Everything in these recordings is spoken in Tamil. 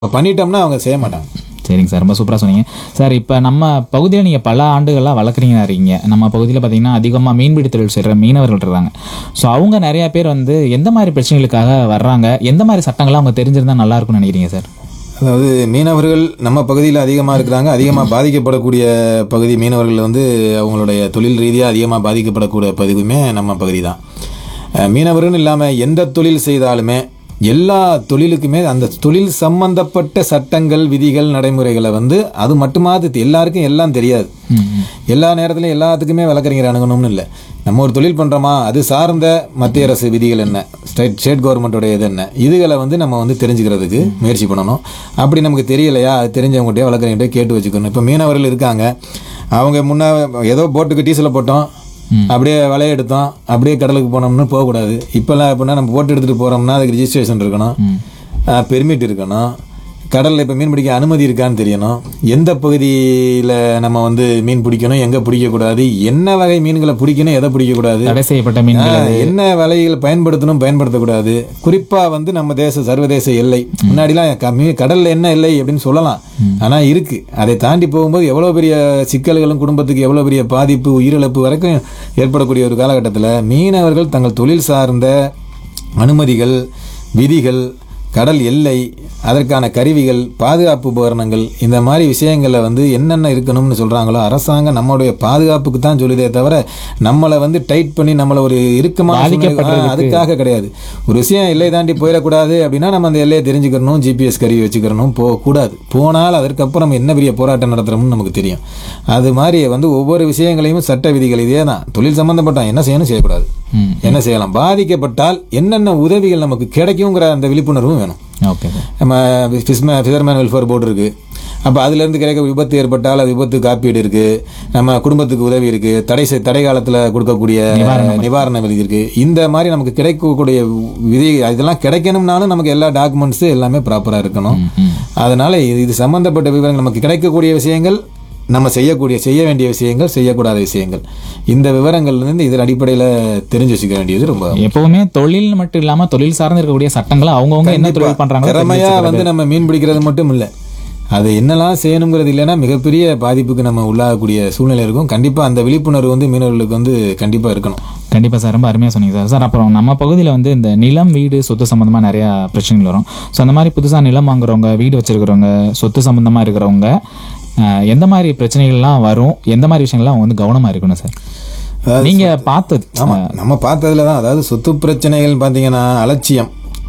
இப்போ பண்ணிட்டோம்னா அவங்க செய்ய மாட்டாங்க சரிங்க சார் ரொம்ப சூப்பராக சொன்னீங்க சார் இப்போ நம்ம பகுதியில் நீங்கள் பல ஆண்டுகளாக வளர்க்குறீங்களா இருக்கீங்க நம்ம பகுதியில் பார்த்தீங்கன்னா அதிகமாக மீன்பிடி தொழில் செய்கிற மீனவர்கள் இருக்காங்க ஸோ அவங்க நிறைய பேர் வந்து எந்த மாதிரி பிரச்சனைகளுக்காக வர்றாங்க எந்த மாதிரி சட்டங்கள்லாம் அவங்க தெரிஞ்சிருந்தா நல்லா இருக்கும்னு நினைக்கிறீங்க சார் அதாவது மீனவர்கள் நம்ம பகுதியில் அதிகமாக இருக்கிறாங்க அதிகமாக பாதிக்கப்படக்கூடிய பகுதி மீனவர்கள் வந்து அவங்களுடைய தொழில் ரீதியாக அதிகமாக பாதிக்கப்படக்கூடிய பகுதியுமே நம்ம பகுதி தான் அஹ் மீனவர்கள்னு இல்லாமல் எந்த தொழில் செய்தாலுமே எல்லா தொழிலுக்குமே அந்த தொழில் சம்பந்தப்பட்ட சட்டங்கள் விதிகள் நடைமுறைகளை வந்து அது மட்டுமாவது தெ- எல்லாருக்கும் எல்லாம் தெரியாது எல்லா நேரத்துலையும் எல்லாத்துக்குமே வழக்கறிஞர் அணுகணும்னு இல்லை நம்ம ஒரு தொழில் பண்ணுறோமா அது சார்ந்த மத்திய அரசு விதிகள் என்ன ஸ்டேட் ஸ்டேட் கவர்மெண்ட்டோடைய இது என்ன இதுகளை வந்து நம்ம வந்து தெரிஞ்சுக்கிறதுக்கு முயற்சி பண்ணணும் அப்படி நமக்கு தெரியலையா அது தெரிஞ்சவங்ககிட்டயே வழக்கறிஞர்கிட்ட கேட்டு வச்சுக்கணும் இப்போ மீனவர்கள் இருக்காங்க அவங்க முன்ன ஏதோ போட்டுக்கு டீசலை போட்டோம் அப்படியே வலைய எடுத்தோம் அப்படியே கடலுக்கு போனோம்னு போகக்கூடாது இப்போல்லாம் எப்படின்னா நம்ம போட்டு எடுத்துகிட்டு போகிறோம்னா அதுக்கு ரிஜிஸ்ட்ரேஷன் இருக்கணும் பெர்மிட் இருக்கணும் கடலில் இப்போ மீன் பிடிக்க அனுமதி இருக்கான்னு தெரியணும் எந்த பகுதியில் நம்ம வந்து மீன் பிடிக்கணும் எங்கே பிடிக்கக்கூடாது என்ன வகை மீன்களை பிடிக்கணும் எதை பிடிக்கக்கூடாது தடை செய்யப்பட்ட மீன்கள் ஆ, என்ன வலைகள் பயன்படுத்தணும் பயன்படுத்தக்கூடாது குறிப்பா வந்து நம்ம தேச சர்வதேச எல்லை முன்னாடிலாம் க- மீ- கடல்ல என்ன எல்லை அப்படின்னு சொல்லலாம் ஆனா இருக்கு அதை தாண்டி போகும்போது எவ்வளவு பெரிய சிக்கல்களும் குடும்பத்துக்கு எவ்வளவு பெரிய பாதிப்பு உயிரிழப்பு வரைக்கும் ஏற்படக்கூடிய ஒரு காலகட்டத்தில் மீனவர்கள் தங்கள் தொழில் சார்ந்த அனுமதிகள் விதிகள் கடல் எல்லை அதற்கான கருவிகள் பாதுகாப்பு உபகரணங்கள் இந்த மாதிரி விஷயங்களில் வந்து என்னென்ன இருக்கணும்னு சொல்கிறாங்களோ அரசாங்கம் நம்மளுடைய பாதுகாப்புக்கு தான் சொல்லுதே தவிர நம்மளை வந்து டைட் பண்ணி நம்மளை ஒரு இறுக்கமான சூழ்நிலை- ஆ, அதுக்காக கிடையாது ஒரு விஷயம் எல்லை தாண்டி போயிடக்கூடாது அப்படின்னா நம்ம அந்த எல்லையை தெரிஞ்சுக்கணும் ஜிபிஎஸ் கருவி வச்சுக்கிறணும் போகக்கூடாது போனால் அதற்கப்புறம் என்ன பெரிய போராட்டம் நடத்துகிறோம்னு நமக்கு தெரியும் அது மாதிரி வந்து ஒவ்வொரு விஷயங்களையும் சட்ட விதிகள் இதே தான் தொழில் சம்பந்தப்பட்ட என்ன செய்யணும் செய்யக்கூடாது ம். என்ன செய்யலாம் பாதிக்கப்பட்டால் என்னென்ன உதவிகள் நமக்கு கிடைக்குங்கிற அந்த விழிப்புணர்வும் வேணும் ஓகே சார் நம்ம ஃபிஷ்மே ஃபிஷர்மேன் வெல்ஃபேர் போர்டு இருக்குது அப்போ அதுலேருந்து கிடைக்க விபத்து ஏற்பட்டால் அது விபத்து காப்பீடு இருக்குது நம்ம குடும்பத்துக்கு உதவி இருக்குது தடை செய்- தடை காலத்தில் கொடுக்கக்கூடிய நிவாரண விதி இருக்குது இந்த மாதிரி நமக்கு கிடைக்கக்கூடிய விதி இதெல்லாம் கிடைக்கணும்னாலும் நமக்கு எல்லா டாக்குமெண்ட்ஸு எல்லாமே ப்ராப்பராக இருக்கணும் அதனால் இது இது சம்மந்தப்பட்ட விவரங்கள் நமக்கு கிடைக்கக்கூடிய விஷயங்கள் நம்ம செய்யக்கூடிய செய்ய வேண்டிய விஷயங்கள் செய்யக்கூடாத விஷயங்கள் இந்த விவரங்கள் வந்து இதன் அடிப்படையில் தெரிஞ்சு வச்சுக்க வேண்டியது ரொம்ப எப்பவுமே தொழில் மட்டும் இல்லாம தொழில் சார்ந்து இருக்கக்கூடிய சட்டங்களை அவங்கவுங்க என்ன தொழில் பண்றாங்களோ திறமையா வந்து நம்ம மீன் பிடிக்கிறது மட்டும் இல்லை அது என்னெல்லாம் செய்யணுங்கிறது இல்லைன்னா மிகப்பெரிய பாதிப்புக்கு நம்ம உள்ளாகக்கூடிய சூழ்நிலை இருக்கும் கண்டிப்பா அந்த விழிப்புணர்வு வந்து மீனவர்களுக்கு வந்து கண்டிப்பா இருக்கணும் கண்டிப்பா சார் ரொம்ப அருமையா சொன்னீங்க சார் சார் அப்புறம் நம்ம பகுதியில் வந்து இந்த நிலம் வீடு சொத்து சம்பந்தமா நிறைய பிரச்சனைகள் வரும் ஸோ அந்த மாதிரி புதுசா நிலம் வாங்குறவங்க வீடு வச்சிருக்கிறவங்க சொத்து சம்பந்தமா இருக்கிறவங்க அஹ், எந்த மாதிரி பிரச்சனைகள்லாம் வரும் எந்த மாதிரி விஷயங்கள்லாம் அவங்க வந்து கவனமா இருக்கணும் சார் அதாவது நீங்க பார்த்தது ஆமா நம்ம பார்த்ததுல தான் அதாவது சொத்து பிரச்சனைகள் பார்த்தீங்கன்னா அலட்சியம்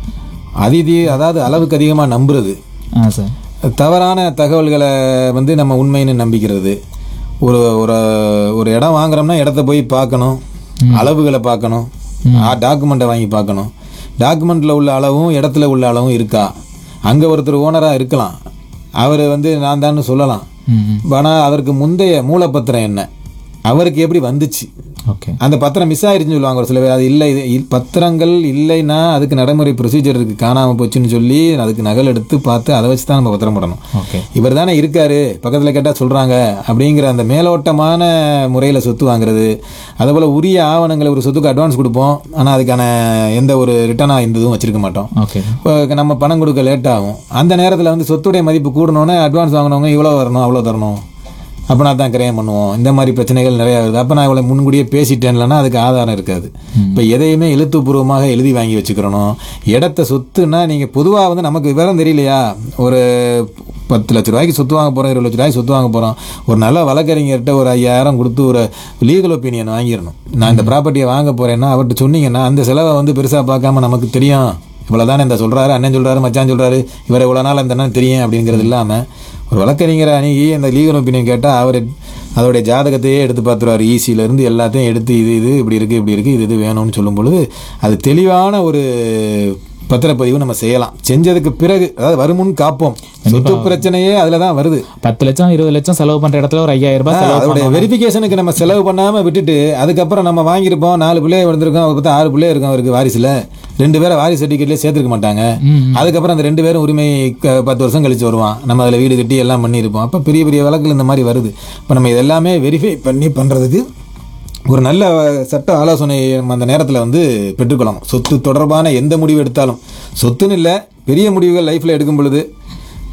அதிதி அதாவது அளவுக்கு அதிகமாக நம்புறது ஆ சார் தவறான தகவல்களை வந்து நம்ம உண்மைன்னு நம்பிக்கிறது ஒரு ஒரு ஒரு இடம் வாங்குறோம்னா இடத்த போய் பார்க்கணும் அளவுகளை பார்க்கணும் டாக்குமெண்ட்டை வாங்கி பார்க்கணும் டாக்குமெண்ட்டில் உள்ள அளவும் இடத்துல உள்ள அளவும் இருக்கா அங்கே ஒருத்தர் ஓனராக இருக்கலாம் அவர் வந்து நான் தான் சொல்லலாம் ம் ம். ஆனால் அவருக்கு முந்தைய மூலப்பத்திரம் என்ன அவருக்கு எப்படி வந்துச்சு ஓகே அந்த பத்திரம் மிஸ் ஆயிருச்சுன்னு சொல்லுவாங்க ஒரு சில பேர் அது இல்லை இது இ- பத்திரங்கள் இல்லைன்னா அதுக்கு நடைமுறை ப்ரொசீஜர் இருக்கு காணாமல் போச்சுன்னு சொல்லி அதுக்கு நகல் எடுத்து பார்த்து அதை வச்சு தான் நம்ம பத்திரம் போடணும் ஓகே இவர் தானே இருக்காரு பக்கத்தில் கேட்டால் சொல்கிறாங்க அப்படிங்கிற அந்த மேலோட்டமான முறையில் சொத்து வாங்குறது அதுபோல் உரிய ஆவணங்களை ஒரு சொத்துக்கு அட்வான்ஸ் கொடுப்போம் ஆனால் அதுக்கான எந்த ஒரு ரிட்டர்னாக இந்த இதுவும் வச்சிருக்க மாட்டோம் ஓகே இப்போ நம்ம பணம் கொடுக்க லேட் ஆகும் அந்த நேரத்தில் வந்து சொத்துடைய மதிப்பு கூடணுன்னே அட்வான்ஸ் வாங்கினவங்க இவ்வளோ வரணும் அவ்வளோ தரணும் அப்போ நான் தான் கிரயம் பண்ணுவோம் இந்த மாதிரி பிரச்சனைகள் நிறையா வருது அப்போ நான் இவ்வளோ முன்கூடியே பேசிட்டேன்லன்னா அதுக்கு ஆதாரம் இருக்காது இப்போ எதையுமே எழுத்துப்பூர்வமாக எழுதி வாங்கி வச்சுக்கிறணும் இடத்த சொத்துன்னா நீங்கள் பொதுவாக வந்து நமக்கு விவரம் தெரியலையா ஒரு பத்து லட்ச ரூபாய்க்கு சொத்து வாங்க போகிறோம் இருபது லட்ச ரூபாய்க்கு சொத்து வாங்க போகிறோம் ஒரு நல்ல வழக்கறிஞர்கிட்ட ஒரு ஐயாயிரம் கொடுத்து ஒரு லீகல் ஒப்பீனியன் வாங்கிடணும் நான் இந்த ப்ராப்பர்ட்டியை வாங்க போகிறேன்னா அவர்கிட்ட சொன்னீங்கன்னா அந்த செலவை வந்து பெருசாக பார்க்காம நமக்கு தெரியும் இவ்வளோதானே இந்த சொல்கிறாரு அண்ணன் சொல்கிறாரு மச்சான் சொல்கிறாரு இவர் இவ்வளோ நாள் அந்த அண்ணன் தெரியும் அப்படிங்கிறது இல்லாமல் ஒரு வழக்கறிஞரை அணுகி அந்த லீகல் ஒப்பீனியன் கேட்டால் அவர் அதோடைய ஜாதகத்தையே எடுத்து பார்த்துருவார் ஈஸியிலேருந்து எல்லாத்தையும் எடுத்து இது இது இப்படி இருக்குது இப்படி இருக்குது இது இது வேணும்னு சொல்லும் பொழுது அது தெளிவான ஒரு பத்திரப்பதிவு நம்ம செய்யலாம் செஞ்சதுக்கு பிறகு அதாவது வருமுன் காப்போம் சொத்து பிரச்சனையே அதில் தான் வருது பத்து லட்சம் இருபது லட்சம் செலவு பண்ற இடத்துல ஒரு ஐயாயிரம் ரூபாய் செலவு அதோடைய வெரிஃபிகேஷனுக்கு நம்ம செலவு பண்ணாம விட்டுட்டு அதுக்கப்புறம் நம்ம வாங்கியிருப்போம் நாலு பிள்ளைய வந்திருக்கோம் அவர் பார்த்தா ஆறு பிள்ளைய இருக்கும் அவருக்கு வாரிசுல ரெண்டு பேரை வாரிசு சர்டிஃபிகேட்லேயே சேர்த்துருக்க மாட்டாங்க அதுக்கப்புறம் அந்த ரெண்டு பேரும் உரிமை க- பத்து வருஷம் கழிச்சு வருவான் நம்ம அதில் வீடு கட்டி எல்லாம் பண்ணியிருப்போம் அப்போ பெரிய பெரிய வழக்குகள் இந்த மாதிரி வருது இப்போ நம்ம இதெல்லாமே வெரிஃபை பண்ணி பண்ணுறதுக்கு ஒரு நல்ல சட்ட ஆலோசனை நம்ம அந்த நேரத்தில் வந்து பெற்றுக்கொள்ளலாம் சொத்து தொடர்பான எந்த முடிவு எடுத்தாலும் சொத்துன்னு இல்லை பெரிய முடிவுகள் லைஃப்பில் எடுக்கும் பொழுது